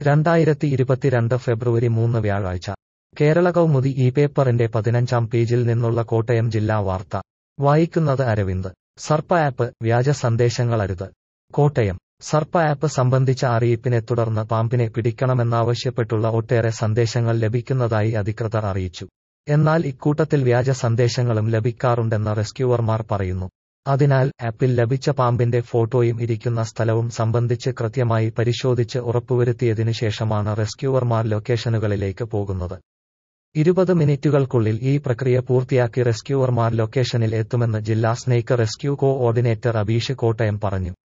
രണ്ടായിരത്തി ഇരുപത്തിരണ്ട് ഫെബ്രുവരി മൂന്ന് വ്യാഴാഴ്ച കേരള കൗമുദി ഈ പേപ്പറിന്റെ പതിനഞ്ചാം പേജിൽ നിന്നുള്ള കോട്ടയം ജില്ലാ വാർത്ത വായിക്കുന്നത് അരവിന്ദ് സർപ്പ ആപ്പ് വ്യാജ സന്ദേശങ്ങളരുത് കോട്ടയം സർപ്പ ആപ്പ് സംബന്ധിച്ച അറിയിപ്പിനെ തുടർന്ന് പാമ്പിനെ പിടിക്കണമെന്നാവശ്യപ്പെട്ടുള്ള ഒട്ടേറെ സന്ദേശങ്ങൾ ലഭിക്കുന്നതായി അധികൃതർ അറിയിച്ചു എന്നാൽ ഇക്കൂട്ടത്തിൽ വ്യാജ സന്ദേശങ്ങളും ലഭിക്കാറുണ്ടെന്ന് റെസ്ക്യൂവർമാർ പറയുന്നു അതിനാൽ ആപ്പിൽ ലഭിച്ച പാമ്പിന്റെ ഫോട്ടോയും ഇരിക്കുന്ന സ്ഥലവും സംബന്ധിച്ച് കൃത്യമായി പരിശോധിച്ച് ഉറപ്പുവരുത്തിയതിനു ശേഷമാണ് റെസ്ക്യൂവർമാർ ലൊക്കേഷനുകളിലേക്ക് പോകുന്നത് ഇരുപത് മിനിറ്റുകൾക്കുള്ളിൽ ഈ പ്രക്രിയ പൂർത്തിയാക്കി റെസ്ക്യൂവർമാർ ലൊക്കേഷനിൽ എത്തുമെന്ന് ജില്ലാ snake rescue coordinator Abeesh Kottayam പറഞ്ഞു